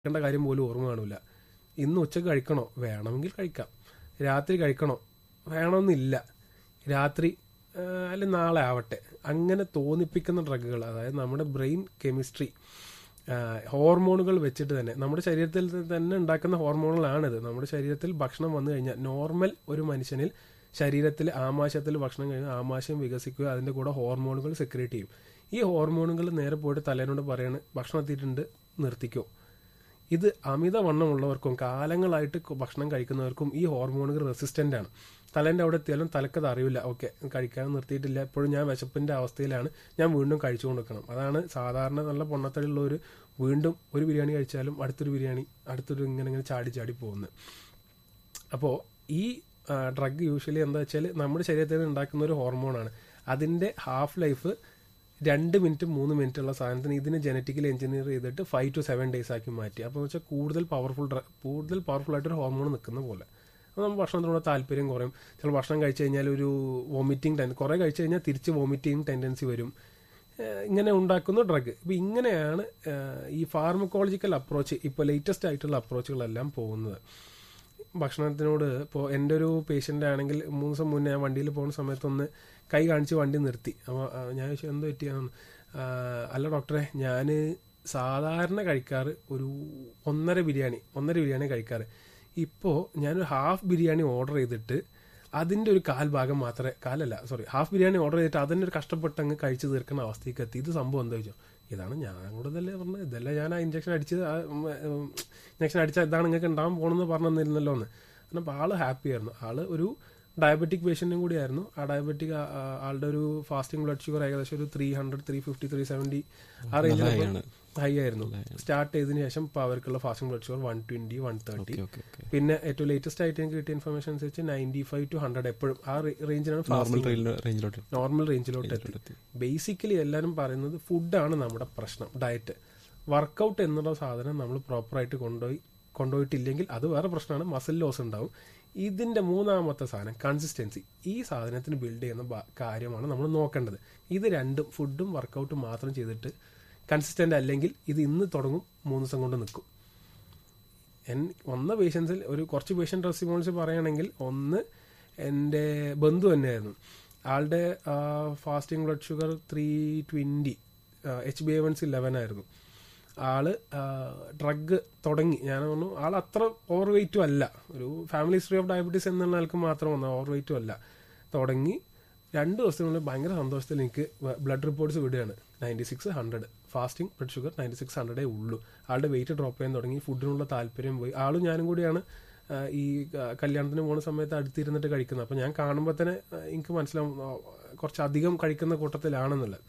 കഴിക്കേണ്ട കാര്യം പോലും ഓർമ്മ കാണില്ല ഇന്ന് ഉച്ചക്ക് കഴിക്കണോ വേണമെങ്കിൽ കഴിക്കാം രാത്രി കഴിക്കണോ വേണമെന്നില്ല രാത്രി ആ, അല്ലെങ്കിൽ നാളെ ആവട്ടെ അങ്ങനെ തോന്നിപ്പിക്കുന്ന ഡ്രഗുകൾ അതായത് നമ്മുടെ ബ്രെയിൻ കെമിസ്ട്രി ഹോർമോണുകൾ വെച്ചിട്ട് തന്നെ നമ്മുടെ ശരീരത്തിൽ തന്നെ ഉണ്ടാക്കുന്ന ഹോർമോണുകളാണിത് നമ്മുടെ ശരീരത്തിൽ ഭക്ഷണം വന്നു കഴിഞ്ഞാൽ നോർമൽ ഒരു മനുഷ്യനിൽ ശരീരത്തിൽ ആമാശയത്തിൽ ഭക്ഷണം കഴിഞ്ഞാൽ ആമാശയം വികസിക്കുക അതിൻ്റെ കൂടെ ഹോർമോണുകൾ സെക്രേറ്റ് ചെയ്യും ഈ ഹോർമോണുകൾ നേരെ പോയിട്ട് തലേനോട് പറയാണ് ഭക്ഷണം എത്തിയിട്ടുണ്ട് നിർത്തിക്കോ ഇത് അമിതവണ്ണമുള്ളവർക്കും കാലങ്ങളായിട്ട് കൊ- ഭക്ഷണം കഴിക്കുന്നവർക്കും ഈ ഹോർമോണുകൾ റെസിസ്റ്റന്റ് ആണ് തലേൻ്റെ അവിടെ എത്തിയാലും തലക്കത് അറിയില്ല ഓക്കെ കഴിക്കാൻ നിർത്തിയിട്ടില്ല എപ്പോഴും ഞാൻ വിശപ്പിന്റെ അവസ്ഥയിലാണ് ഞാൻ വീണ്ടും കഴിച്ചുകൊണ്ടിരിക്കണം അതാണ് സാധാരണ നല്ല പൊണ്ണത്തടിയുള്ളവർ വീണ്ടും ഒരു ബിരിയാണി കഴിച്ചാലും അടുത്തൊരു ബിരിയാണി അടുത്തൊരു ഇങ്ങനെ ഇങ്ങനെ ചാടി ചാടി പോകുന്നത് അപ്പോൾ ഈ ഡ്രഗ് യൂഷ്വലി എന്താ വെച്ചാൽ നമ്മുടെ ശരീരത്തിൽ ഉണ്ടാക്കുന്ന ഒരു ഹോർമോണാണ് അതിൻ്റെ ഹാഫ് ലൈഫ് രണ്ട് മിനിറ്റ് മൂന്ന് മിനിറ്റ് ഉള്ള സാധനത്തിന് ഇതിനെ ജനറ്റിക്കലി എഞ്ചിനീയർ ചെയ്തിട്ട് ഫൈവ് ടു സെവൻ ഡേയ്സ് ആക്കി മാറ്റി അപ്പോൾ വെച്ചാൽ കൂടുതൽ പവർഫുൾ കൂടുതൽ പവർഫുൾ ആയിട്ട് ഒരു ഹോർമോൺ നിൽക്കുന്ന പോലെ അപ്പോൾ നമ്മൾ ഭക്ഷണത്തിനോട് താല്പര്യം കുറയും ചില ഭക്ഷണം കഴിച്ചു കഴിഞ്ഞാൽ ഒരു വോമിറ്റിംഗ് ടെൻ കുറേ കഴിച്ചു കഴിഞ്ഞാൽ തിരിച്ച് വോമിറ്റിംഗ് ടെൻഡൻസി വരും ഏഹ് ഇങ്ങനെ ഉണ്ടാക്കുന്ന ഡ്രഗ് ഇപ്പം ഇങ്ങനെയാണ് ഏഹ് ഈ ഫാർമക്കോളജിക്കൽ അപ്രോച്ച് ഇപ്പോൾ ലേറ്റസ്റ്റ് ആയിട്ടുള്ള അപ്രോച്ചുകളെല്ലാം പോകുന്നത് ഭക്ഷണത്തിനോട് ഇപ്പോൾ എൻ്റെ ഒരു പേഷ്യൻ്റ് ആണെങ്കിൽ മൂന്ന് ദിവസം മുന്നേ ഞാൻ വണ്ടിയിൽ പോകുന്ന സമയത്തൊന്ന് കൈ കാണിച്ച് വണ്ടി നിർത്തി അപ്പോൾ ഞാൻ ചോദിച്ചു എന്ത് പറ്റിയാണ് അല്ല ഡോക്ടറെ ഞാൻ സാധാരണ കഴിക്കാറ് ഒരു ഒന്നര ബിരിയാണി ഒന്നര ബിരിയാണി കഴിക്കാറ് ഇപ്പോൾ ഞാനൊരു ഹാഫ് ബിരിയാണി ഓർഡർ ചെയ്തിട്ട് അതിൻ്റെ ഒരു കാൽ ഭാഗം മാത്രമേ കാലല്ല സോറി ഹാഫ് ബിരിയാണി ഓർഡർ ചെയ്തിട്ട് അതിൻ്റെ ഒരു കഷ്ടപ്പെട്ട് അങ്ങ് കഴിച്ച് തീർക്കുന്ന അവസ്ഥയ്ക്ക് എത്തി ഇത് സംഭവം എന്താ ചോദിച്ചോ ഇതാണ് ഞാൻ കൂടെ ഇതല്ലേ പറഞ്ഞത് ഇതല്ലേ ഞാൻ ആ ഇഞ്ചക്ഷൻ അടിച്ചത് ഇഞ്ചക്ഷൻ അടിച്ചാൽ ഇതാണ് നിങ്ങൾക്ക് ഉണ്ടാകാൻ പോകണമെന്ന് പറഞ്ഞു തന്നിരുന്നല്ലോ എന്ന് കാരണം അപ്പോൾ ആള് ഹാപ്പി ആയിരുന്നു ആള് ഒരു ഡയബറ്റിക് പേഷ്യൻറ്റും കൂടിയായിരുന്നു ആ ഡയബറ്റിക് ആളുടെ ഒരു ഫാസ്റ്റിംഗ് ബ്ലഡ് ഷുഗർ ഏകദേശം ഒരു three hundred three fifty three seventy ആ റേഞ്ചിൽ ഹൈ ആയിരുന്നു സ്റ്റാർട്ട് ചെയ്തതിന് ശേഷം ഇപ്പോൾ അവർക്കുള്ള fasting blood sugar one twenty one thirty okay okay പിന്നെ ഏറ്റവും ലേറ്റസ്റ്റ് ആയിട്ട് എനിക്ക് കിട്ടിയ ഇൻഫർമേഷൻ അനുസരിച്ച് നയൻറ്റി ഫൈവ് ടു ഹൺഡ്രഡ് എപ്പോഴും ആ റേഞ്ചിലാണ് നോർമൽ ഫാസ്റ്റിംഗ് റേഞ്ചിലോട്ട് നോർമൽ റേഞ്ചിലോട്ട് എത്തി ബേസിക്കലി എല്ലാവരും പറയുന്നത് ഫുഡാണ് നമ്മുടെ പ്രശ്നം ഡയറ്റ് വർക്കൗട്ട് എന്നുള്ള സാധനം നമ്മൾ പ്രോപ്പറായിട്ട് കൊണ്ടുപോയി കൊണ്ടുപോയിട്ടില്ലെങ്കിൽ അത് വേറെ പ്രശ്നമാണ് മസിൽ ലോസ് ഉണ്ടാവും ഇതിന്റെ മൂന്നാമത്തെ സാധനം കൺസിസ്റ്റൻസി ഈ സാധനത്തിന് ബിൽഡ് ചെയ്യുന്ന ബ- കാര്യമാണ് നമ്മൾ നോക്കേണ്ടത് ഇത് രണ്ടും ഫുഡും വർക്കൗട്ടും മാത്രം ചെയ്തിട്ട് കൺസിസ്റ്റന്റ് അല്ലെങ്കിൽ ഇത് ഇന്ന് തുടങ്ങും മൂന്ന് ദിവസം കൊണ്ട് നിൽക്കും എൻ വന്ന പേഷ്യൻസിൽ ഒരു കുറച്ച് പേഷ്യൻ്റ് റെസ്പോൺസ് പറയുകയാണെങ്കിൽ ഒന്ന് എൻ്റെ ബന്ധു തന്നെയായിരുന്നു ആളുടെ fasting blood sugar three twenty H B A one c eleven ആയിരുന്നു ആള് ഡ്രഗ് തുടങ്ങി ഞാൻ പറഞ്ഞു ആൾ അത്ര ഓവർ വെയിറ്റും അല്ല ഒരു ഫാമിലി ഹിസ്റ്ററി ഓഫ് ഡയബറ്റീസ് എന്നുള്ള ആൾക്ക് മാത്രം വന്ന ഓവർ വെയിറ്റും അല്ല തുടങ്ങി രണ്ട് ദിവസത്തിനുള്ളിൽ ഭയങ്കര സന്തോഷത്തിൽ എനിക്ക് ബ്ലഡ് റിപ്പോർട്ട്സ് വിടുകയാണ് ninety six hundred fasting blood sugar ninety six ഹൺഡ്രഡേ ഉള്ളൂ ആളുടെ വെയിറ്റ് ഡ്രോപ്പ് ചെയ്യാൻ തുടങ്ങി ഫുഡിനുള്ള താല്പര്യം പോയി ആളും ഞാനും കൂടിയാണ് ആ, ഈ ആ, കല്യാണത്തിന് പോകുന്ന സമയത്ത് അടുത്തിരുന്നിട്ട് കഴിക്കുന്നത് അപ്പം ഞാൻ കാണുമ്പോൾ തന്നെ ആ, എനിക്ക് മനസ്സിലാവും ആ, കുറച്ചധികം കഴിക്കുന്ന കൂട്ടത്തിലാണെന്നുള്ളത്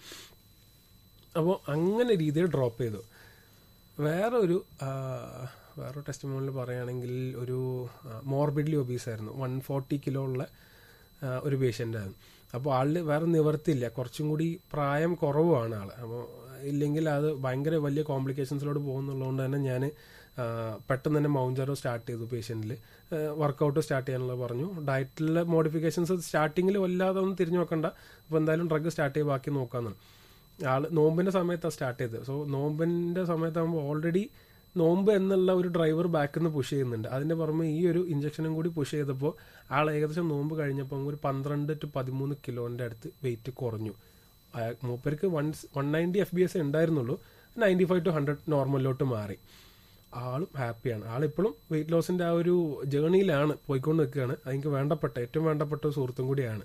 അപ്പോൾ അങ്ങനെ രീതിയിൽ ഡ്രോപ്പ് ചെയ്തു വേറെ ഒരു ആ, വേറെ ടെസ്റ്റ് മോണിൽ പറയുകയാണെങ്കിൽ ഒരു മോർബിഡ്ലി ഒബീസ് ആയിരുന്നു വൺ ഫോർട്ടി കിലോ ഉള്ള ആ, ഒരു പേഷ്യൻ്റ് ആയിരുന്നു അപ്പോൾ ആളിന് വേറെ നിവർത്തില്ല കുറച്ചും കൂടി പ്രായം കുറവുമാണ് ആൾ അപ്പോൾ ഇല്ലെങ്കിൽ അത് ഭയങ്കര വലിയ കോംപ്ലിക്കേഷൻസിലോട്ട് പോകുന്നുള്ളതുകൊണ്ട് തന്നെ ഞാൻ പെട്ടെന്ന് തന്നെ മൗഞ്ചറോ സ്റ്റാർട്ട് ചെയ്തു പേഷ്യൻറ്റിൽ വർക്കൗട്ട് സ്റ്റാർട്ട് ചെയ്യാനുള്ള പറഞ്ഞു ഡയറ്റിലെ മോഡിഫിക്കേഷൻസ് സ്റ്റാർട്ടിങ്ങിൽ വല്ലാതെ ഒന്നും തിരിഞ്ഞു നോക്കണ്ട അപ്പോൾ എന്തായാലും ഡ്രഗ് സ്റ്റാർട്ട് ചെയ്ത് ബാക്കി നോക്കാമെന്നാണ് ആള് നോമ്പിന്റെ സമയത്താണ് സ്റ്റാർട്ട് ചെയ്തത് സോ നോമ്പിന്റെ സമയത്താകുമ്പോൾ ഓൾറെഡി നോമ്പ് എന്നുള്ള ഒരു ഡ്രൈവർ ബാക്കിൽ നിന്ന് പുഷ് ചെയ്യുന്നുണ്ട് അതിന്റെ പുറമെ ഈ ഒരു ഇഞ്ചക്ഷനും കൂടി പുഷ് ചെയ്തപ്പോൾ ആൾ ഏകദേശം നോമ്പ് കഴിഞ്ഞപ്പോൾ ഒരു പന്ത്രണ്ട് ടു പതിമൂന്ന് കിലോന്റെ അടുത്ത് വെയിറ്റ് കുറഞ്ഞു അയാൾ- മൂപ്പർക്ക് one one ninety F B S ഉണ്ടായിരുന്നുള്ളൂ നയൻറ്റി ഫൈവ് ടു ഹൺഡ്രഡ് നോർമലിലോട്ട് മാറി ആളും ഹാപ്പിയാണ് ആളിപ്പോഴും വെയിറ്റ് ലോസിന്റെ ആ ഒരു ജേണിയിലാണ് പോയിക്കൊണ്ട് നിൽക്കുകയാണ് അതെനിക്ക് വേണ്ടപ്പെട്ട ഏറ്റവും വേണ്ടപ്പെട്ട ഒരു സുഹൃത്തും കൂടിയാണ്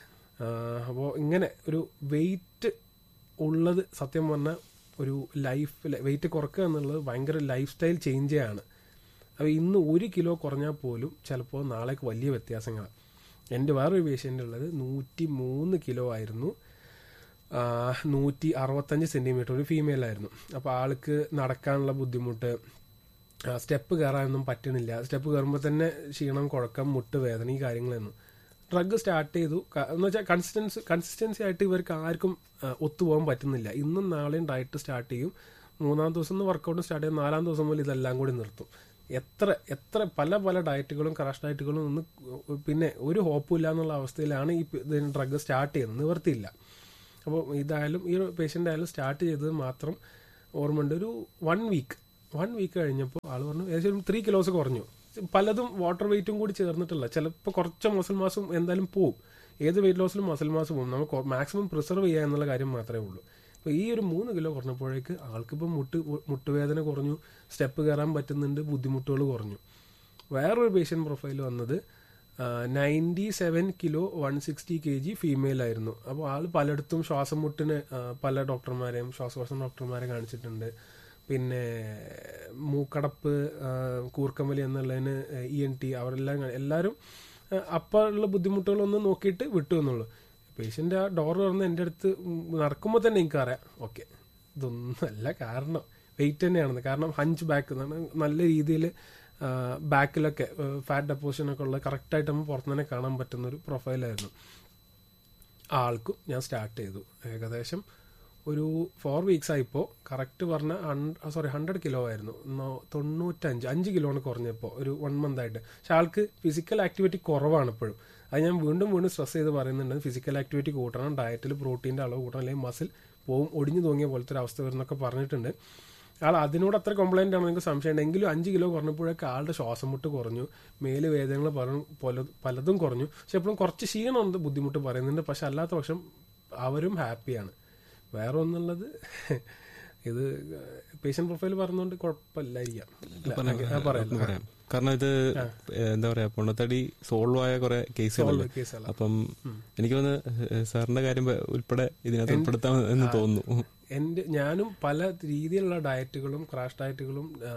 അപ്പോൾ ഇങ്ങനെ ഒരു വെയിറ്റ് ഉള്ളത് സത്യം പറഞ്ഞാൽ ഒരു ലൈഫ് വെയിറ്റ് കുറക്കുക എന്നുള്ളത് ഭയങ്കര ലൈഫ് സ്റ്റൈൽ ചേഞ്ച് ആണ് അപ്പോൾ ഇന്ന് ഒരു കിലോ കുറഞ്ഞാൽ പോലും ചിലപ്പോൾ നാളേക്ക് വലിയ വ്യത്യാസങ്ങളാണ് എൻ്റെ വേറൊരു പേഷ്യൻ്റ് ഉള്ളത് നൂറ്റി മൂന്ന് കിലോ ആയിരുന്നു ആ, നൂറ്റി അറുപത്തഞ്ച് സെൻറ്റിമീറ്റർ ഒരു ഫീമെയിൽ ആയിരുന്നു അപ്പോൾ ആൾക്ക് നടക്കാനുള്ള ബുദ്ധിമുട്ട് സ്റ്റെപ്പ് കയറാനൊന്നും പറ്റണില്ല സ്റ്റെപ്പ് കയറുമ്പോൾ തന്നെ ക്ഷീണം കുഴക്കം മുട്ട് വേദന ഈ കാര്യങ്ങളൊന്നും ഡ്രഗ് സ്റ്റാർട്ട് ചെയ്തു ക- എന്ന് വെച്ചാൽ കൺസിസ്റ്റൻസി കൺസിസ്റ്റൻസി ആയിട്ട് ഇവർക്ക് ആർക്കും ആ, ഒത്തുപോകാൻ പറ്റുന്നില്ല ഇന്നും നാളെയും ഡയറ്റ് സ്റ്റാർട്ട് ചെയ്യും മൂന്നാം ദിവസം നിന്ന് വർക്കൗട്ട് സ്റ്റാർട്ട് ചെയ്യും നാലാം ദിവസം മുതൽ ഇതെല്ലാം കൂടി നിർത്തും എത്ര എത്ര പല പല ഡയറ്റുകളും ക്രാഷ് ഡയറ്റുകളും ഒന്ന് പിന്നെ ഒരു ഹോപ്പും ഇല്ല എന്നുള്ള അവസ്ഥയിലാണ് ഈ ഡ്രഗ് സ്റ്റാർട്ട് ചെയ്യുന്നത് നിവർത്തിയില്ല അപ്പോൾ ഇതായാലും ഈ പേഷ്യൻ്റ് ആയാലും സ്റ്റാർട്ട് ചെയ്തത് മാത്രം ഓർമ്മയുണ്ട് ഒരു വൺ വീക്ക് വൺ വീക്ക് കഴിഞ്ഞപ്പോൾ ആൾ പറഞ്ഞു ഏകദേശം ത്രീ കിലോസ് കുറഞ്ഞു പലതും വാട്ടർ വെയിറ്റും കൂടി ചേർന്നിട്ടില്ല ചിലപ്പോൾ കുറച്ച് മസിൽ മാസും എന്തായാലും പോവും ഏത് വെയിറ്റ് ലോസിലും മസിൽ മാസ് പോകും നമുക്ക് മാക്സിമം പ്രിസർവ് ചെയ്യുക എന്നുള്ള കാര്യം മാത്രമേ ഉള്ളൂ അപ്പോൾ ഈ ഒരു മൂന്ന് കിലോ കുറഞ്ഞപ്പോഴേക്ക് ആൾക്കിപ്പോൾ മുട്ട് മുട്ടുവേദന കുറഞ്ഞു സ്റ്റെപ്പ് കയറാൻ പറ്റുന്നുണ്ട് ബുദ്ധിമുട്ടുകൾ കുറഞ്ഞു വേറൊരു പേഷ്യൻ്റ് പ്രൊഫൈൽ വന്നത് ninety seven kilo one sixty K G female ആയിരുന്നു അപ്പോൾ ആൾ പലയിടത്തും ശ്വാസം മുട്ടിന് ആ, പല ഡോക്ടർമാരെയും ശ്വാസകോശ ഡോക്ടർമാരെ കാണിച്ചിട്ടുണ്ട് പിന്നെ മൂക്കടപ്പ് ആ, കൂർക്കമ്പലി എന്നുള്ളതിന് ഇ എൻ ടി അവരെല്ലാം കാ- എല്ലാവരും ആ, അപ്പോഴുള്ള ബുദ്ധിമുട്ടുകളൊന്നും നോക്കിയിട്ട് വിട്ടു എന്നുള്ളൂ പേഷ്യൻ്റ് ആ ഡോർ തുറന്ന് എൻ്റെ അടുത്ത് നടക്കുമ്പോൾ തന്നെ എനിക്കറിയാം ഓക്കെ ഇതൊന്നുമല്ല കാരണം വെയിറ്റ് തന്നെയാണെന്ന് കാരണം ഹഞ്ച് ബാക്ക് നല്ല രീതിയിൽ ബാക്കിലൊക്കെ ഫാറ്റ് ഡെപ്പോസിഷൻ ഒക്കെ ഉള്ള കറക്റ്റായിട്ട് നമ്മൾ പുറത്തു തന്നെ കാണാൻ പറ്റുന്ന ഒരു പ്രൊഫൈലായിരുന്നു ആൾക്കും ഞാൻ സ്റ്റാർട്ട് ചെയ്തു ഏകദേശം ഒരു ഫോർ വീക്സ് ആയിപ്പോൾ കറക്റ്റ് പറഞ്ഞ സോറി ഹൺഡ്രഡ് കിലോ ആയിരുന്നു നോ- തൊണ്ണൂറ്റഞ്ച് അഞ്ച് കിലോണ് കുറഞ്ഞപ്പോൾ ഒരു വൺ മന്ത് ആയിട്ട് പക്ഷെ ആൾക്ക് ഫിസിക്കൽ ആക്ടിവിറ്റി കുറവാണ് ഇപ്പോഴും അത് ഞാൻ വീണ്ടും വീണ്ടും സ്ട്രെസ് ചെയ്ത് പറയുന്നുണ്ട് ഫിസിക്കൽ ആക്ടിവിറ്റി കൂട്ടണം ഡയറ്റിൽ പ്രോട്ടീൻ്റെ അളവ് കൂട്ടണം അല്ലെങ്കിൽ മസിൽ പോവും ഒടിഞ്ഞു തൂങ്ങിയ പോലത്തെ ഒരു അവസ്ഥ വരുന്നൊക്കെ പറഞ്ഞിട്ടുണ്ട് ആൾ അതിനോട് അത്ര കംപ്ലൈൻ്റ് ആണോ നിങ്ങൾക്ക് സംശയമുണ്ട് എങ്കിലും അഞ്ച് കിലോ കുറഞ്ഞപ്പോഴൊക്കെ ആളുടെ ശ്വാസം മുട്ട് കുറഞ്ഞു മേല് വേദനകൾ പറഞ്ഞു പല പലതും കുറഞ്ഞു പക്ഷെ എപ്പോഴും കുറച്ച് ക്ഷീണമുണ്ട് ബുദ്ധിമുട്ട് പറയുന്നുണ്ട് പക്ഷെ അല്ലാത്ത പക്ഷം അവരും ഹാപ്പിയാണ് വേറെ ഒന്നുള്ളത് ഇത് പേഷ്യൻ പ്രൊഫൈൽ പറഞ്ഞുകൊണ്ട് കുഴപ്പമില്ലായിരിക്കാം ഇല്ല, ആ, പറയാം ഒന്ന് പറയാം കാരണം ഇത് എന്താ പറയാ പൊണ്ണത്തടി സോൾവ് ആയ കുറെ കേസുകളല്ലേ കേസല്ല അപ്പം എനിക്ക് തോന്നുന്നു സാറിന്റെ കാര്യം ഉൾപ്പെടെ ഇതിനകത്ത് ഉൾപ്പെടുത്താം എന്ന് തോന്നുന്നു എൻ്റെ ഞാനും പല രീതിയിലുള്ള ഡയറ്റുകളും ക്രാഷ് ഡയറ്റുകളും ആ,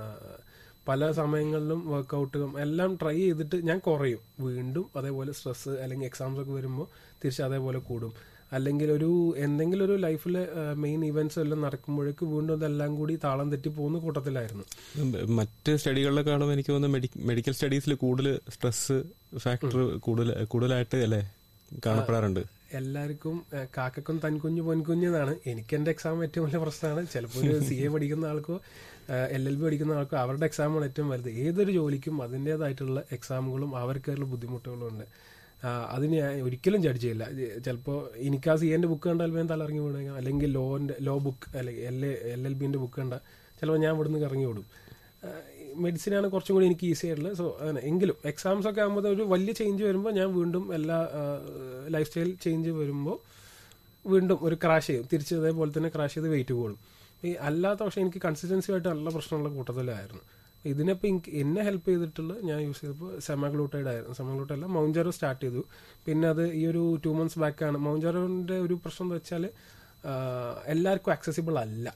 പല സമയങ്ങളിലും വർക്കൗട്ടുകളും എല്ലാം ട്രൈ ചെയ്തിട്ട് ഞാൻ കുറയും വീണ്ടും അതേപോലെ സ്ട്രെസ് അല്ലെങ്കിൽ എക്സാംസ് ഒക്കെ വരുമ്പോൾ തിരിച്ച് അതേപോലെ കൂടും അല്ലെങ്കിൽ ഒരു എന്തെങ്കിലും ഒരു ലൈഫിലെ മെയിൻ ഇവന്റ്സ് എല്ലാം നടക്കുമ്പോഴേക്ക് വീണ്ടും അതെല്ലാം കൂടി താളം തെറ്റി പോകുന്ന കൂട്ടത്തിലായിരുന്നു മറ്റ് സ്റ്റഡികളിലെക്കാളും എനിക്ക് തോന്നുന്നു മെഡി- മെഡിക്കൽ സ്റ്റഡീസിൽ കൂടുതൽ സ്ട്രെസ് ഫാക്ടർ കൂടുതൽ കൂടുതലായിട്ട് അല്ലേ കാണപ്പെടാറുണ്ട് എല്ലാവർക്കും ഏഹ്, കാക്കക്കും തൻകുഞ്ഞു പൊൻകുഞ്ഞെന്നാണ് എനിക്ക് എൻ്റെ എക്സാം ഏറ്റവും വലിയ പ്രശ്നമാണ് ചിലപ്പോൾ ഒരു സി എ പഠിക്കുന്ന ആൾക്കോ എൽ എൽ ബി പഠിക്കുന്ന ആൾക്കോ അവരുടെ എക്സാമാണ് ഏറ്റവും വലുത് ഏതൊരു ജോലിക്കും അതിൻ്റെതായിട്ടുള്ള എക്സാമുകളും അവർക്കായിട്ടുള്ള ബുദ്ധിമുട്ടുകളും ഉണ്ട് ആ, അതിന് ഞാൻ ഒരിക്കലും ജഡ്ജ് ചെയ്യില്ല ചിലപ്പോൾ എനിക്ക് ആ സി എൻ്റെ ബുക്ക് കണ്ടാൽ വേഗം തലയിറങ്ങി വീണേക്കാം അല്ലെങ്കിൽ ലോൻ്റെ ലോ ബുക്ക് അല്ലെങ്കിൽ എൽ എൽ എൽ ബിൻ്റെ ബുക്ക് കണ്ടാൽ ചിലപ്പോൾ ഞാൻ ഇവിടുന്ന് ഇറങ്ങി വിടും മെഡിസിനാണ് കുറച്ചും കൂടി എനിക്ക് ഈസി ആയിട്ടുള്ളത് സോ അങ്ങനെ എങ്കിലും എക്സാംസ് ഒക്കെ ആകുമ്പോൾ ഒരു വലിയ ചേഞ്ച് വരുമ്പോൾ ഞാൻ വീണ്ടും എല്ലാ ലൈഫ് സ്റ്റൈൽ ചേഞ്ച് വരുമ്പോൾ വീണ്ടും ഒരു ക്രാഷ് ചെയ്യും തിരിച്ച് അതേപോലെ തന്നെ ക്രാഷ് ചെയ്ത് വെയിറ്റ് കൂടും ഈ അല്ലാത്ത പക്ഷേ എനിക്ക് കൺസിസ്റ്റൻസി ആയിട്ട് നല്ല പ്രശ്നമുള്ള കൂട്ടത്തിലായിരുന്നു ഇതിനിപ്പോൾ എനിക്ക് എന്നെ ഹെൽപ്പ് ചെയ്തിട്ടുള്ള ഞാൻ യൂസ് ചെയ്തപ്പോൾ സെമാഗ്ലൂട്ടൈഡ് ആയിരുന്നു സെമാഗ്ലൂട്ടൈഡ് അല്ല മൗഞ്ചാറോ സ്റ്റാർട്ട് ചെയ്തു പിന്നെ അത് ഈ ഒരു ടു മന്ത്സ് ബാക്കാണ് മൗഞ്ചാറോൻ്റെ ഒരു പ്രശ്നം എന്ന് വെച്ചാൽ എല്ലാവർക്കും ആക്സസിബിൾ അല്ല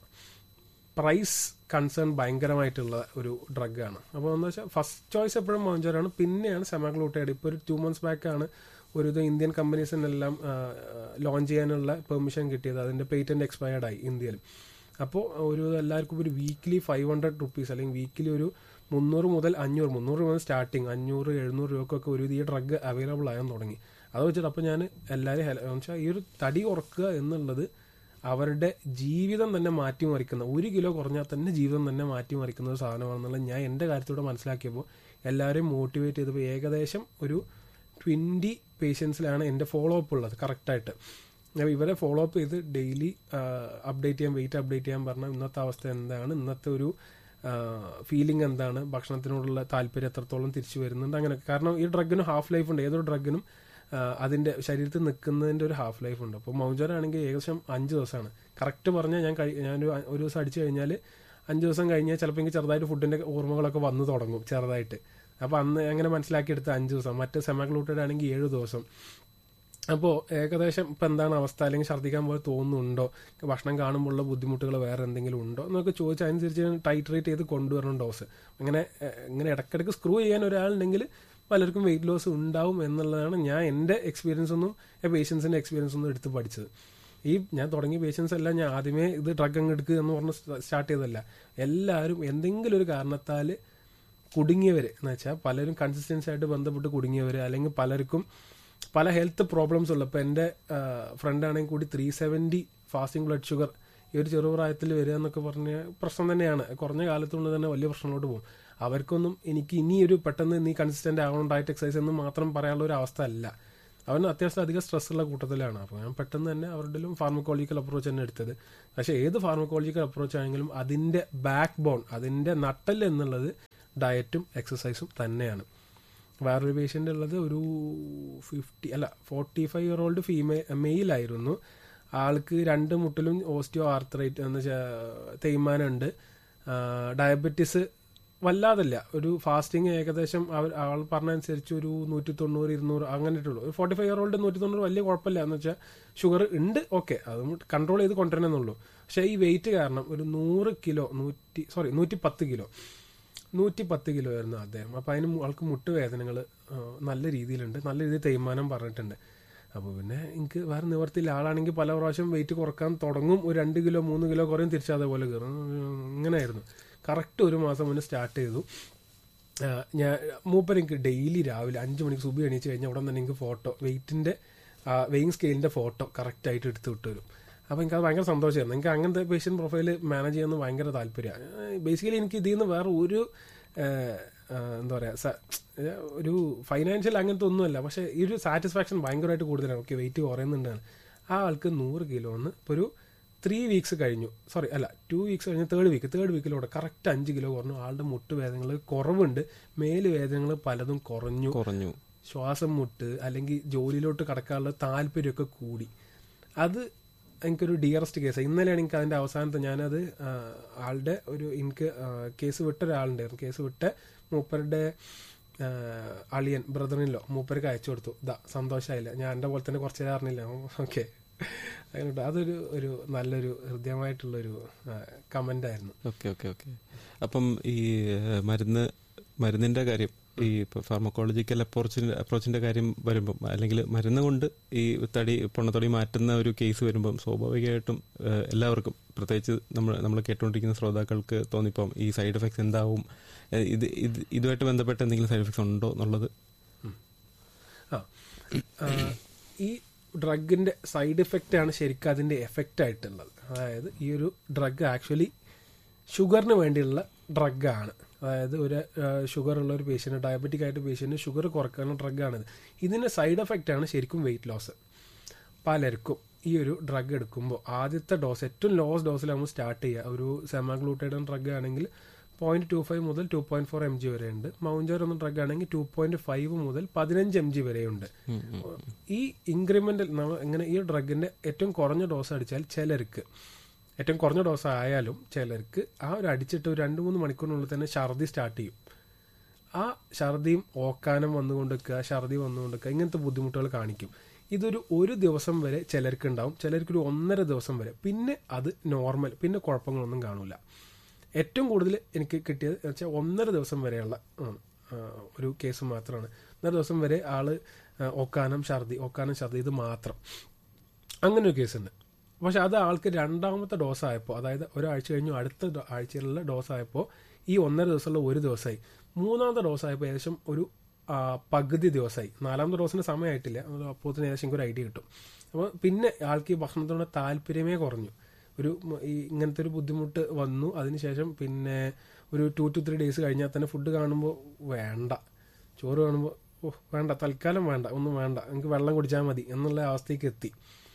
പ്രൈസ് കൺസേൺ ഭയങ്കരമായിട്ടുള്ള ഒരു ഡ്രഗാണ് അപ്പോൾ എന്ന് വെച്ചാൽ ഫസ്റ്റ് ചോയ്സ് എപ്പോഴും മൗഞ്ചറാണ് പിന്നെയാണ് സെമാഗ്ലൂട്ടൈഡ് ഇപ്പോൾ ഒരു ടു മന്ത്സ് ബാക്കാണ് ഒരു ഇത് ഇന്ത്യൻ കമ്പനീസിനെല്ലാം ലോഞ്ച് ചെയ്യാനുള്ള പെർമിഷൻ കിട്ടിയത് അതിൻ്റെ പേറ്റന്റ് എക്സ്പയർഡ് ആയി ഇന്ത്യയിൽ അപ്പോൾ ഒരു എല്ലാവർക്കും ഒരു വീക്ക്ലി ഫൈവ് ഹൺഡ്രഡ് റുപ്പീസ് അല്ലെങ്കിൽ വീക്കിലി ഒരു മുന്നൂറ് മുതൽ അഞ്ഞൂറ് മുന്നൂറ് മുതൽ സ്റ്റാർട്ടിങ് അഞ്ഞൂറ് എഴുന്നൂറ് രൂപക്കൊക്കെ ഒരു ഈ ഡ്രഗ് അവൈലബിൾ ആകാൻ തുടങ്ങി അത് വെച്ചിട്ട് അപ്പോൾ ഞാൻ എല്ലാവരും ഹെൽ- എന്ന് വെച്ചാൽ ഈ ഒരു തടി കുറക്കുക എന്നുള്ളത് അവരുടെ ജീവിതം തന്നെ മാറ്റിമറിക്കുന്ന ഒരു കിലോ കുറഞ്ഞാൽ തന്നെ ജീവിതം തന്നെ മാറ്റിമറിക്കുന്ന ഒരു സാധനമാണെന്നുള്ളത് ഞാൻ എൻ്റെ കാര്യത്തിലൂടെ മനസ്സിലാക്കിയപ്പോൾ എല്ലാവരെയും മോട്ടിവേറ്റ് ചെയ്തപ്പോൾ ഏകദേശം ഒരു ട്വൻറ്റി പേഷ്യൻസിലാണ് എൻ്റെ ഫോളോ അപ്പ് ഉള്ളത് കറക്റ്റായിട്ട് അപ്പോൾ ഇവരെ ഫോളോ അപ്പ് ചെയ്ത് ഡെയിലി അപ്ഡേറ്റ് ചെയ്യാൻ വെയിറ്റ് അപ്ഡേറ്റ് ചെയ്യാൻ പറഞ്ഞാൽ ഇന്നത്തെ അവസ്ഥ എന്താണ് ഇന്നത്തെ ഒരു ഫീലിംഗ് എന്താണ് ഭക്ഷണത്തിനോടുള്ള താല്പര്യം എത്രത്തോളം തിരിച്ചു വരുന്നുണ്ട് അങ്ങനെ കാരണം ഈ ഡ്രഗിനും ഹാഫ് ലൈഫ് ഉണ്ട് ഏതൊരു ഡ്രഗിനും അതിന്റെ ശരീരത്തിൽ നിൽക്കുന്നതിന്റെ ഒരു ഹാഫ് ലൈഫ് ഉണ്ട് അപ്പോൾ മൗജർ ആണെങ്കിൽ ഏകദേശം അഞ്ച് ദിവസമാണ് കറക്റ്റ് പറഞ്ഞാൽ ഞാൻ കഴി- ഞാനൊരു അ- ഒരു ദിവസം അടിച്ചു കഴിഞ്ഞാൽ അഞ്ച് ദിവസം കഴിഞ്ഞാൽ ചിലപ്പോൾ എനിക്ക് ചെറുതായിട്ട് ഫുഡിന്റെ ഓർമ്മകളൊക്കെ വന്നു തുടങ്ങും ചെറുതായിട്ട് അപ്പോൾ അന്ന് അങ്ങനെ മനസ്സിലാക്കിയെടുത്ത അഞ്ച് ദിവസം മറ്റേ സെമാഗ്ലൂട്ടഡ് ആണെങ്കിൽ ഏഴ് ദിവസം അപ്പോൾ ഏകദേശം ഇപ്പം എന്താണ് അവസ്ഥ അല്ലെങ്കിൽ ഛർദ്ദിക്കാൻ പോലെ തോന്നുന്നുണ്ടോ ഭക്ഷണം കാണുമ്പോഴുള്ള ബുദ്ധിമുട്ടുകൾ വേറെ എന്തെങ്കിലും ഉണ്ടോ എന്നൊക്കെ ചോദിച്ചാൽ അതിനനുസരിച്ച് ടൈറ്റ്റേറ്റ് ചെയ്ത് കൊണ്ടുവരണം ഡോസ് അങ്ങനെ ഏഹ്, ഇങ്ങനെ ഇടയ്ക്കിടയ്ക്ക് സ്ക്രൂ ചെയ്യാൻ ഒരാളുണ്ടെങ്കിൽ പലർക്കും വെയിറ്റ് ലോസ് ഉണ്ടാവും എന്നുള്ളതാണ് ഞാൻ എൻ്റെ എക്സ്പീരിയൻസ് ഒന്നും പേഷ്യൻസിൻ്റെ എക്സ്പീരിയൻസ് ഒന്നും എടുത്ത് പഠിച്ചത് ഈ ഞാൻ തുടങ്ങിയ പേഷ്യൻസ് എല്ലാം ഞാൻ ആദ്യമേ ഇത് ഡ്രഗ് അങ്ങ് എടുക്കുക എന്ന് പറഞ്ഞ് സ്റ്റാർട്ട് ചെയ്തതല്ല എല്ലാവരും എന്തെങ്കിലും ഒരു കാരണത്താൽ കുടുങ്ങിയവർ എന്ന് വെച്ചാൽ പലരും കൺസിസ്റ്റൻസി ആയിട്ട് ബന്ധപ്പെട്ട് കുടുങ്ങിയവർ അല്ലെങ്കിൽ പലർക്കും പല ഹെൽത്ത് പ്രോബ്ലംസ് ഉള്ള ഇപ്പോൾ എൻ്റെ ഫ്രണ്ട് ആണെങ്കിൽ കൂടി three seventy fasting blood sugar ഈ ഒരു ചെറുപ്രായത്തിൽ വരിക എന്നൊക്കെ പറഞ്ഞ പ്രശ്നം തന്നെയാണ് കുറഞ്ഞ കാലത്തുകൊണ്ട് തന്നെ വലിയ പ്രശ്നങ്ങളോട്ട് പോകും അവർക്കൊന്നും എനിക്ക് ഇനി ഒരു പെട്ടെന്ന് നീ കൺസിസ്റ്റന്റ് ആവണം ഡയറ്റ് എക്സസൈസ് എന്ന് മാത്രം പറയാനുള്ള ഒരു അവസ്ഥ അല്ല അവന് അത്യാവശ്യം അധികം സ്ട്രെസ് ഉള്ള കൂട്ടത്തിലാണ് അപ്പോൾ ഞാൻ പെട്ടെന്ന് തന്നെ അവരുടെയും ഫാർമക്കോളജിക്കൽ അപ്രോച്ച് തന്നെ എടുത്തത് പക്ഷേ ഏത് ഫാർമക്കോളജിക്കൽ അപ്രോച്ച് ആണെങ്കിലും അതിന്റെ ബാക്ക് ബോൺ അതിന്റെ നട്ടൽ എന്നുള്ളത് ഡയറ്റും എക്സസൈസും തന്നെയാണ് വേറൊരു പേഷ്യൻ്റ് ഉള്ളത് ഒരു ഫിഫ്റ്റി അല്ല forty five year old female മെയിലായിരുന്നു ആൾക്ക് രണ്ട് മുട്ടിലും ഓസ്റ്റിയോ ആർത്രൈറ്റ് എന്ന് വെച്ചാൽ തേയ്മാനമുണ്ട് ഡയബറ്റിസ് വല്ലാതല്ല ഒരു ഫാസ്റ്റിംഗ് ഏകദേശം അവർ ആൾ പറഞ്ഞനുസരിച്ച് ഒരു നൂറ്റി തൊണ്ണൂറ് ഇരുന്നൂറ് അങ്ങനെ ഇട്ടുള്ളൂ ഒരു ഫോർട്ടി ഫൈവ് ഇയർ ഓൾഡ് നൂറ്റി തൊണ്ണൂറ് വലിയ കുഴപ്പമില്ല എന്ന് വെച്ചാൽ ഷുഗർ ഉണ്ട് ഓക്കെ അത് കൺട്രോൾ ചെയ്ത് കൊണ്ടുവരണമെന്നുള്ളൂ പക്ഷേ ഈ വെയിറ്റ് കാരണം ഒരു നൂറ് കിലോ നൂറ്റി സോറി നൂറ്റി പത്ത് കിലോ നൂറ്റി പത്ത് കിലോ ആയിരുന്നു അദ്ദേഹം അപ്പോൾ അതിന് മു- ആൾക്ക് മുട്ടുവേദനകൾ നല്ല രീതിയിലുണ്ട് നല്ല രീതിയിൽ തേയ്മാനം പറഞ്ഞിട്ടുണ്ട് അപ്പോൾ പിന്നെ എനിക്ക് വേറെ നിവർത്തിയില്ല ആളാണെങ്കിൽ പല പ്രാവശ്യം വെയിറ്റ് കുറക്കാൻ തുടങ്ങും ഒരു രണ്ട് കിലോ മൂന്ന് കിലോ കുറയും തിരിച്ച് അതേപോലെ കയറും ഇങ്ങനെയായിരുന്നു കറക്റ്റ് ഒരു മാസം മുന്നേ സ്റ്റാർട്ട് ചെയ്തു ആ, ഞാൻ മൂപ്പർ എനിക്ക് ഡെയിലി രാവിലെ അഞ്ച് മണിക്ക് സുബി എണീച്ച് കഴിഞ്ഞാൽ ഉടൻ തന്നെ എനിക്ക് ഫോട്ടോ വെയിറ്റിന്റെ വെയിങ് സ്കെയിലിന്റെ ഫോട്ടോ കറക്റ്റ് ആയിട്ട് എടുത്ത് വിട്ടു വരും അപ്പോൾ എനിക്ക് അത് ഭയങ്കര സന്തോഷമായിരുന്നു എനിക്ക് അങ്ങനത്തെ പേഷ്യൻ്റ് പ്രൊഫൈൽ മാനേജ് ചെയ്യുന്നത് ഭയങ്കര താല്പര്യമാണ് ബേസിക്കലി എനിക്ക് ഇതിൽ നിന്ന് വേറെ ഒരു ആ, ആ, എന്താ പറയുക ഒരു ഫൈനാൻഷ്യൽ അങ്ങനത്തെ ഒന്നുമല്ല പക്ഷേ ഈ ഒരു സാറ്റിസ്ഫാക്ഷൻ ഭയങ്കരമായിട്ട് കൂടുതലാണ് ഓക്കെ വെയിറ്റ് കുറയുന്നുണ്ടാണ് ആ ആൾക്ക് നൂറ് കിലോ എന്ന് ഇപ്പോൾ ഒരു ത്രീ വീക്സ് കഴിഞ്ഞു സോറി അല്ല ടു വീക്സ് കഴിഞ്ഞ് തേർഡ് വീക്ക് തേർഡ് വീക്കിലൂടെ കറക്റ്റ് അഞ്ച് കിലോ കുറഞ്ഞു ആളുടെ മുട്ട് വേദനകൾ കുറവുണ്ട് മേല് വേദനകൾ പലതും കുറഞ്ഞു കുറഞ്ഞു ശ്വാസം മുട്ട് അല്ലെങ്കിൽ ജോലിയിലോട്ട് കടക്കാനുള്ള താല്പര്യമൊക്കെ കൂടി അത് എനിക്കൊരു ഡിയറസ്റ്റ് കേസ് ഇന്നലെയാണ് എനിക്ക് അതിന്റെ അവസാനത്തെ ഞാനത് ആ, ആളുടെ ഒരു എനിക്ക് കേസ് വിട്ട ഒരാളുണ്ടായിരുന്നു കേസ് വിട്ട മൂപ്പരുടെ ആ, അളിയൻ ബ്രദറിനിലോ മൂപ്പർക്ക് അയച്ചു കൊടുത്തു ഇതാ സന്തോഷമായില്ല ഞാൻ എൻ്റെ പോലെ തന്നെ കുറച്ച് അറിഞ്ഞില്ല ഓക്കെ അങ്ങനെ അതൊരു ഒരു നല്ലൊരു ഹൃദ്യമായിട്ടുള്ളൊരു കമന്റ് ആയിരുന്നു ഓക്കെ ഓക്കെ ഓക്കെ അപ്പം ഈ ഏഹ്, മരുന്ന് മരുന്നിന്റെ കാര്യം ഈ ഫാർമക്കോളജിക്കൽ അപ്രോച്ചിന്റെ അപ്രോച്ചിന്റെ കാര്യം വരുമ്പം അല്ലെങ്കിൽ മരുന്ന് കൊണ്ട് ഈ തടി പൊണ്ണത്തടി മാറ്റുന്ന ഒരു കേസ് വരുമ്പം സ്വാഭാവികമായിട്ടും ഏഹ്, എല്ലാവർക്കും പ്രത്യേകിച്ച് നമ്മൾ നമ്മൾ കേട്ടുകൊണ്ടിരിക്കുന്ന ശ്രോതാക്കൾക്ക് തോന്നിപ്പം ഈ സൈഡ് എഫക്ട്സ് എന്താവും ഏഹ്, ഇത് ഇത് ഇതുമായിട്ട് ബന്ധപ്പെട്ട എന്തെങ്കിലും സൈഡ് എഫക്ട്സ് ഉണ്ടോ എന്നുള്ളത് ആ ആ, ഈ ഡ്രഗിന്റെ സൈഡ് എഫക്റ്റ് ആണ് ശരിക്കും അതിന്റെ എഫക്റ്റ് ആയിട്ടുള്ളത് അതായത് ഈ ഒരു ഡ്രഗ് ആക്ച്വലി ഷുഗറിന് വേണ്ടിയുള്ള ഡ്രഗാണ് അതായത് ഒരു ഷുഗർ ഉള്ള ഒരു പേഷ്യന്റ് ഡയബറ്റിക് ആയിട്ട് പേഷ്യന്റ് ഷുഗർ കുറക്കാനുള്ള ഡ്രഗാണിത് ഇതിന്റെ സൈഡ് എഫക്റ്റ് ആണ് ശരിക്കും വെയിറ്റ് ലോസ് പലർക്കും ഈ ഒരു ഡ്രഗ് എടുക്കുമ്പോൾ ആദ്യത്തെ ഡോസ് ഏറ്റവും ലോസ് ഡോസിൽ നമ്മൾ സ്റ്റാർട്ട് ചെയ്യുക ഒരു സെമാഗ്ലൂട്ടൈഡൻ ഡ്രഗ് ആണെങ്കിൽ പോയിന്റ് ടു ഫൈവ് മുതൽ two point four M G വരെ ഉണ്ട് മൗഞ്ചർ എന്ന ഡ്രഗ് ആണെങ്കിൽ ടു പോയിന്റ് ഫൈവ് മുതൽ പതിനഞ്ച് എം ജി വരെയുണ്ട് ഈ ഇൻക്രിമെന്റൽ നമ്മൾ എങ്ങനെ ഈ ഡ്രഗിന്റെ ഏറ്റവും കുറഞ്ഞ ഡോസ് അടിച്ചാൽ ചിലർക്ക് ഏറ്റവും കുറഞ്ഞ ഡോസ് ആയാലും ചിലർക്ക് ആ ഒരു അടിച്ചിട്ട് ഒരു രണ്ട് മൂന്ന് മണിക്കൂറിനുള്ളിൽ തന്നെ ഛർദി സ്റ്റാർട്ട് ചെയ്യും ആ ഛർദിയും ഓക്കാനം വന്നുകൊണ്ടിരിക്കുക ഛർദി വന്നുകൊണ്ടിരിക്കുക ഇങ്ങനത്തെ ബുദ്ധിമുട്ടുകൾ കാണിക്കും ഇതൊരു ഒരു ദിവസം വരെ ചിലർക്ക് ഉണ്ടാവും ചിലർക്ക് ഒരു ഒന്നര ദിവസം വരെ പിന്നെ അത് നോർമൽ പിന്നെ കുഴപ്പങ്ങളൊന്നും കാണൂല ഏറ്റവും കൂടുതൽ എനിക്ക് കിട്ടിയത് എന്ന് വെച്ചാൽ ഒന്നര ദിവസം വരെയുള്ള ആണ്, ആ, ഒരു കേസ് മാത്രമാണ് ഒന്നര ദിവസം വരെ ആള് ആ, ഒക്കാനം ഛർദി ഒക്കാനം ഛർദി ഇത് മാത്രം അങ്ങനെ ഒരു കേസുണ്ട് പക്ഷെ അത് ആൾക്ക് രണ്ടാമത്തെ ഡോസ് ആയപ്പോൾ അതായത് ഒരാഴ്ച കഴിഞ്ഞു അടുത്ത ഡോ- ആഴ്ചയിലുള്ള ഡോസ് ആയപ്പോൾ ഈ ഒന്നര ദിവസമുള്ള ഒരു ദിവസമായി മൂന്നാമത്തെ ഡോസ് ആയപ്പോൾ ഏകദേശം ഒരു ആ, പകുതി ദിവസമായി നാലാമത്തെ ഡോസിന് സമയമായിട്ടില്ല അത് അപ്പോൾ തന്നെ ഏകദേശം എനിക്ക് ഒരു ഐഡിയ കിട്ടും അപ്പോൾ പിന്നെ ആൾക്ക് ഈ ഭക്ഷണത്തിനോട് താല്പര്യമേ കുറഞ്ഞു ഒരു മ- ഈ ഇങ്ങനത്തെ ഒരു ബുദ്ധിമുട്ട് വന്നു അതിനുശേഷം പിന്നെ ഒരു ടു ടു ത്രീ ഡേയ്സ് കഴിഞ്ഞാൽ തന്നെ ഫുഡ് കാണുമ്പോൾ വേണ്ട ചോറ് കാണുമ്പോൾ ഓ വേണ്ട തൽക്കാലം വേണ്ട ഒന്നും വേണ്ട എനിക്ക് വെള്ളം കുടിച്ചാൽ മതി എന്നുള്ള അവസ്ഥയ്ക്ക് എത്തി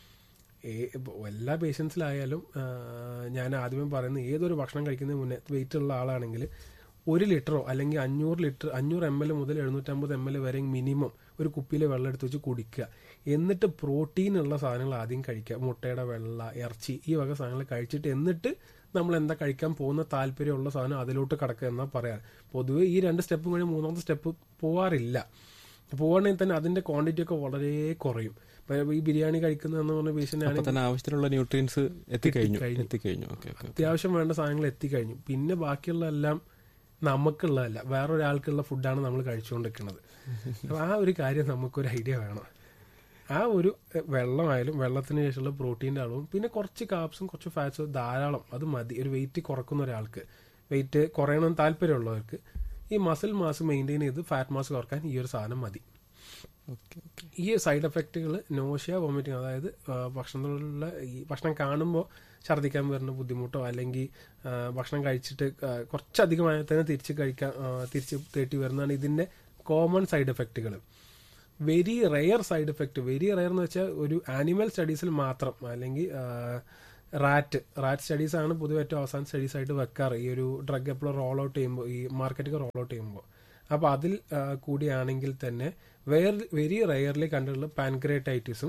ഏ- ഇപ്പൊ എല്ലാ പേഷ്യൻസിലായാലും ആ, ഞാൻ ആദ്യമേ പറയുന്നത് ഏതൊരു ഭക്ഷണം കഴിക്കുന്നതിന് മുന്നേ വെയിറ്റ് ഉള്ള ആളാണെങ്കിൽ ഒരു ലിറ്ററോ അല്ലെങ്കിൽ അഞ്ഞൂറ് ലിറ്റർ അഞ്ഞൂറ് എം എൽ മുതൽ എഴുന്നൂറ്റമ്പത് എം എൽ വരെ മിനിമം ഒരു കുപ്പിയിൽ വെള്ളം എടുത്ത് വെച്ച് കുടിക്കുക എന്നിട്ട് പ്രോട്ടീൻ ഉള്ള സാധനങ്ങൾ ആദ്യം കഴിക്കുക മുട്ടയുടെ വെള്ള ഇറച്ചി ഈ വക സാധനങ്ങൾ കഴിച്ചിട്ട് എന്നിട്ട് നമ്മൾ എന്താ കഴിക്കാൻ പോകുന്ന താല്പര്യമുള്ള സാധനം അതിലോട്ട് കടക്കുക എന്നാ പറയാറ് പൊതുവെ ഈ രണ്ട് സ്റ്റെപ്പും കഴിഞ്ഞ് മൂന്നാമത്തെ സ്റ്റെപ്പ് പോവാറില്ല പോവാണെങ്കിൽ തന്നെ അതിന്റെ ക്വാണ്ടിറ്റി ഒക്കെ വളരെ കുറയും ഇപ്പൊ ഈ ബിരിയാണി കഴിക്കുന്നതെന്ന് പറഞ്ഞ പേഷ്യന്റ് അപ്പൊ തന്നെ ആവശ്യത്തിനുള്ള ന്യൂട്രിയൻസ് എത്തിക്കഴിഞ്ഞു എത്തിക്കഴിഞ്ഞു. എത്തിക്കഴിഞ്ഞു ഓക്കെ ഓക്കെ അത്യാവശ്യം വേണ്ട സാധനങ്ങൾ എത്തിക്കഴിഞ്ഞു പിന്നെ ബാക്കിയുള്ള എല്ലാം നമുക്കുള്ളതല്ല വേറൊരാൾക്കുള്ള ഫുഡാണ് നമ്മൾ കഴിച്ചുകൊണ്ടിരിക്കുന്നത് അപ്പൊ ആ ഒരു കാര്യം നമുക്കൊരു ഐഡിയ വേണം ആ ഒരു എ, വെള്ളമായാലും വെള്ളത്തിന് ശേഷമുള്ള പ്രോട്ടീൻ്റെ അളവും പിന്നെ കുറച്ച് കാപ്സും കുറച്ച് ഫാറ്റ്സും ധാരാളം അത് മതി ഒരു വെയിറ്റ് കുറക്കുന്ന ഒരാൾക്ക് വെയിറ്റ് കുറയണമെന്ന് താല്പര്യമുള്ളവർക്ക് ഈ മസിൽ മാസ് മെയിൻറ്റെയിൻ ചെയ്ത് ഫാറ്റ് മാസ് കുറക്കാൻ ഈ ഒരു സാധനം മതി ഓക്കെ ഓക്കെ ഈ സൈഡ് എഫക്റ്റുകൾ നോഷ്യ വോമിറ്റിംഗ് അതായത് ആ, ഭക്ഷണത്തിലുള്ള ഈ ഭക്ഷണം കാണുമ്പോൾ ഛർദ്ദിക്കാൻ വരുന്ന ബുദ്ധിമുട്ടോ അല്ലെങ്കിൽ ആ, ഭക്ഷണം കഴിച്ചിട്ട് ആ, കുറച്ചധികമായി തന്നെ തിരിച്ച് കഴിക്കാൻ ആ, തിരിച്ച് തേട്ടി വരുന്നതാണ് ഇതിന്റെ കോമൺ സൈഡ് എഫക്റ്റുകൾ very rare side effect very rare എന്ന് വെച്ചാൽ ഒരു ആനിമൽ സ്റ്റഡീസിൽ മാത്രം അല്ലെങ്കിൽ റാറ്റ് റാറ്റ് സ്റ്റഡീസ് ആണ് പൊതുവെ ഏറ്റവും അവസാന സ്റ്റഡീസ് ആയിട്ട് വെക്കാറ് ഈ ഒരു ഡ്രഗ് എപ്പോഴും റോൾ ഔട്ട് ചെയ്യുമ്പോൾ ഈ മാർക്കറ്റിൽ റോൾ ഔട്ട് ചെയ്യുമ്പോൾ അപ്പോൾ അതിൽ ആ, കൂടിയാണെങ്കിൽ തന്നെ വേർ വെരി റെയർലി കണ്ടിട്ടുള്ള പാൻക്രേറ്റൈറ്റിസും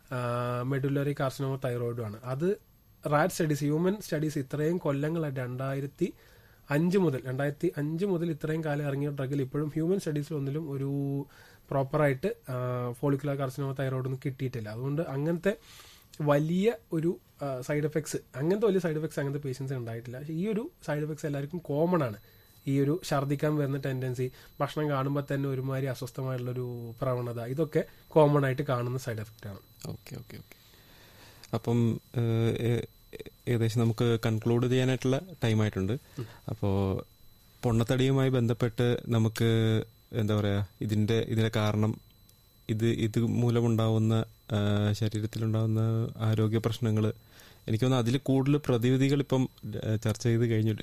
മെഡുലറി കാർസിനോമ തൈറോയിഡുമാണ് അത് റാറ്റ് സ്റ്റഡീസ് ഹ്യൂമൻ സ്റ്റഡീസ് ഇത്രയും കൊല്ലങ്ങളായിട്ട് രണ്ടായിരത്തി അഞ്ച് മുതൽ രണ്ടായിരത്തി അഞ്ച് മുതൽ ഇത്രയും കാലം ഇറങ്ങിയ ഡ്രഗിൽ ഇപ്പോഴും ഹ്യൂമൻ സ്റ്റഡീസിൽ ഒന്നിലും ഒരു പ്രോപ്പറായിട്ട് ഫോളിക്കുലർ കാർസിനോമ തൈറോയിഡ് ഒന്നും കിട്ടിയിട്ടില്ല അതുകൊണ്ട് അങ്ങനത്തെ വലിയ ഒരു സൈഡ് എഫക്ട്സ് അങ്ങനത്തെ വലിയ സൈഡ് എഫക്ട്സ് അങ്ങനത്തെ പേഷ്യൻസ് ഉണ്ടായിട്ടില്ല പക്ഷേ ഈ ഒരു സൈഡ് എഫക്ട്സ് എല്ലാവർക്കും കോമൺ ആണ് ഈ ഒരു ഛർദ്ദിക്കാൻ വരുന്ന ടെൻഡൻസി ഭക്ഷണം കാണുമ്പോൾ തന്നെ ഒരുമാതിരി അസ്വസ്ഥമായിട്ടുള്ളൊരു പ്രവണത ഇതൊക്കെ കോമൺ ആയിട്ട് കാണുന്ന സൈഡ് എഫക്റ്റ് ആണ് ഓക്കെ ഓക്കെ ഓക്കെ അപ്പം ഏഹ്, ഏ- ഏകദേശം നമുക്ക് കൺക്ലൂഡ് ചെയ്യാനായിട്ടുള്ള ടൈം ആയിട്ടുണ്ട് അപ്പോൾ പൊണ്ണത്തടിയുമായി ബന്ധപ്പെട്ട് നമുക്ക് എന്താ പറയുക ഇതിൻ്റെ ഇതിൻ്റെ കാരണം ഇത് ഇത് മൂലമുണ്ടാവുന്ന ആ, ശരീരത്തിലുണ്ടാവുന്ന ആരോഗ്യ പ്രശ്നങ്ങൾ എനിക്ക് തോന്നുന്നു അതിൽ കൂടുതൽ പ്രതിവിധികൾ ഇപ്പം ആ, ചർച്ച ചെയ്ത് കഴിഞ്ഞു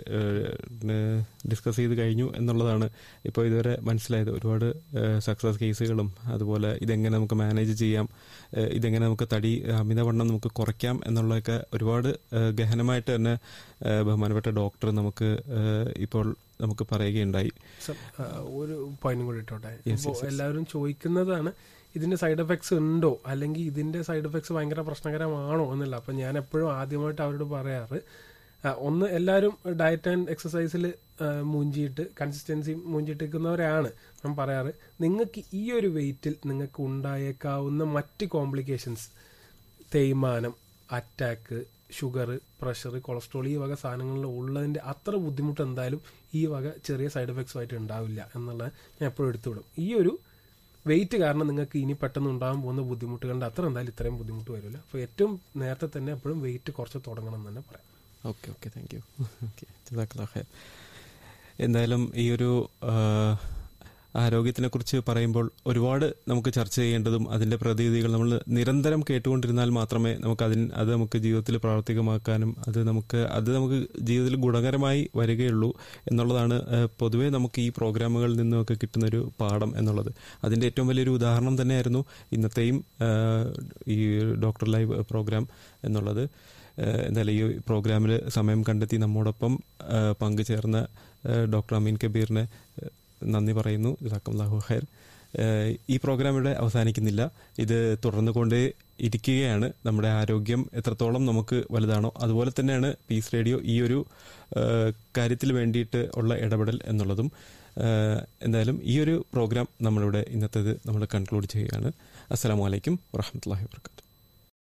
ഡിസ്കസ് ചെയ്ത് കഴിഞ്ഞു എന്നുള്ളതാണ് ഇപ്പോൾ ഇതുവരെ മനസ്സിലായത് ഒരുപാട് സക്സസ് കേസുകളും അതുപോലെ ഇതെങ്ങനെ നമുക്ക് മാനേജ് ചെയ്യാം ആ, ഇതെങ്ങനെ നമുക്ക് തടി അമിതവണ്ണം നമുക്ക് കുറയ്ക്കാം എന്നുള്ളതൊക്കെ ഒരുപാട് ആ, ഗഹനമായിട്ട് തന്നെ ആ, ബഹുമാനപ്പെട്ട ഡോക്ടർ നമുക്ക് ആ, ഇപ്പോൾ നമുക്ക് പറയുകയുണ്ടായി സർ, ആ, ഒരു പോയിന്റും കൂടി ഇട്ടോട്ടെ Yes, ഇപ്പോ yes, yes. എല്ലാവരും ചോദിക്കുന്നതാണ് ഇതിന്റെ സൈഡ് എഫക്ട്സ് ഉണ്ടോ അല്ലെങ്കിൽ ഇതിന്റെ സൈഡ് എഫക്ട്സ് ഭയങ്കര പ്രശ്നകരമാണോ എന്നല്ല അപ്പൊ ഞാൻ എപ്പോഴും ആദ്യമായിട്ട് അവരോട് പറയാറ് ആ, ഒന്ന് എല്ലാവരും ഡയറ്റ് ആൻഡ് എക്സസൈസിൽ മൂഞ്ചിയിട്ട് കൺസിസ്റ്റൻസി മൂഞ്ചിട്ടിരിക്കുന്നവരാണ് ഞാൻ പറയാറ് നിങ്ങൾക്ക് ഈ ഒരു വെയിറ്റിൽ നിങ്ങൾക്ക് ഉണ്ടായേക്കാവുന്ന മറ്റ് കോംപ്ലിക്കേഷൻസ് തേയ്മാനം അറ്റാക്ക് ഷുഗർ പ്രഷർ കൊളസ്ട്രോൾ ഈ വക സാധനങ്ങളിൽ ഉള്ളതിന്റെ അത്ര ബുദ്ധിമുട്ട് എന്തായാലും ഈ വക ചെറിയ സൈഡ് എഫക്ട്സ് ആയിട്ട് ഉണ്ടാവില്ല എന്നുള്ളത് ഞാൻ എപ്പോഴും എടുത്തുവിടും ഈ ഒരു വെയിറ്റ് കാരണം നിങ്ങൾക്ക് ഇനി പെട്ടെന്ന് ഉണ്ടാകാൻ പോകുന്ന ബുദ്ധിമുട്ടുകളുടെ അത്ര എന്തായാലും ഇത്രയും ബുദ്ധിമുട്ട് വരില്ല അപ്പോൾ ഏറ്റവും നേരത്തെ തന്നെ എപ്പോഴും വെയിറ്റ് കുറച്ച് തുടങ്ങണം എന്ന് തന്നെ പറയാം okay okay thank you okay ജസാക്കല്ലാ ഖൈർ എന്തായാലും ഈ ഒരു ആ, ആരോഗ്യത്തിനെ കുറിച്ച് പറയുമ്പോൾ ഒരുപാട് നമുക്ക് ചർച്ച ചെയ്യേണ്ടതും അതിന്റെ പ്രതിവിധികൾ നമ്മൾ നിരന്തരം കേട്ടുകൊണ്ടിരുന്നാൽ മാത്രമേ നമുക്ക് അതിന് അത് നമുക്ക് ജീവിതത്തിൽ പ്രാവർത്തികമാക്കാനും അത് നമുക്ക് അത് നമുക്ക് ജീവിതത്തിൽ ഗുണകരമായി വരികയുള്ളൂ എന്നുള്ളതാണ് ആ, പൊതുവേ നമുക്ക് ഈ പ്രോഗ്രാമുകളിൽ നിന്നൊക്കെ കിട്ടുന്ന ഒരു പാഠം എന്നുള്ളത് അതിന്റെ ഏറ്റവും വലിയൊരു ഉദാഹരണം തന്നെയായിരുന്നു ഇന്നത്തെയും ആ, ഈ ഡോക്ടർ ലൈവ് പ്രോഗ്രാം എന്നുള്ളത് ഏഹ് എന്തായാലും ഈ പ്രോഗ്രാമിൽ സമയം കണ്ടെത്തി നമ്മോടൊപ്പം ഏഹ് പങ്കുചേർന്ന ഏഹ് ഡോക്ടർ അമീൻ കബീറിനെ ഏഹ് നന്ദി പറയുന്നു ജസാക്കല്ലാഹു ഖൈർ ഏഹ് ഈ പ്രോഗ്രാം ഇവിടെ അവസാനിക്കുന്നില്ല ഇത് തുടർന്നു കൊണ്ടേ ഇരിക്കുകയാണ് നമ്മുടെ ആരോഗ്യം എത്രത്തോളം നമുക്ക് വലുതാണോ അതുപോലെ തന്നെയാണ് പീസ് റേഡിയോ ഈ ഒരു ഏഹ് കാര്യത്തിൽ വേണ്ടിയിട്ട് ഉള്ള ഇടപെടൽ എന്നുള്ളതും ഏഹ് എന്തായാലും ഈ ഒരു പ്രോഗ്രാം നമ്മളിവിടെ ഇന്നത്തേത് നമ്മൾ കൺക്ലൂഡ് ചെയ്യുകയാണ് അസ്സലാമു അലൈക്കും വറഹമത്തല്ലാഹി വാബർക്കാത്തു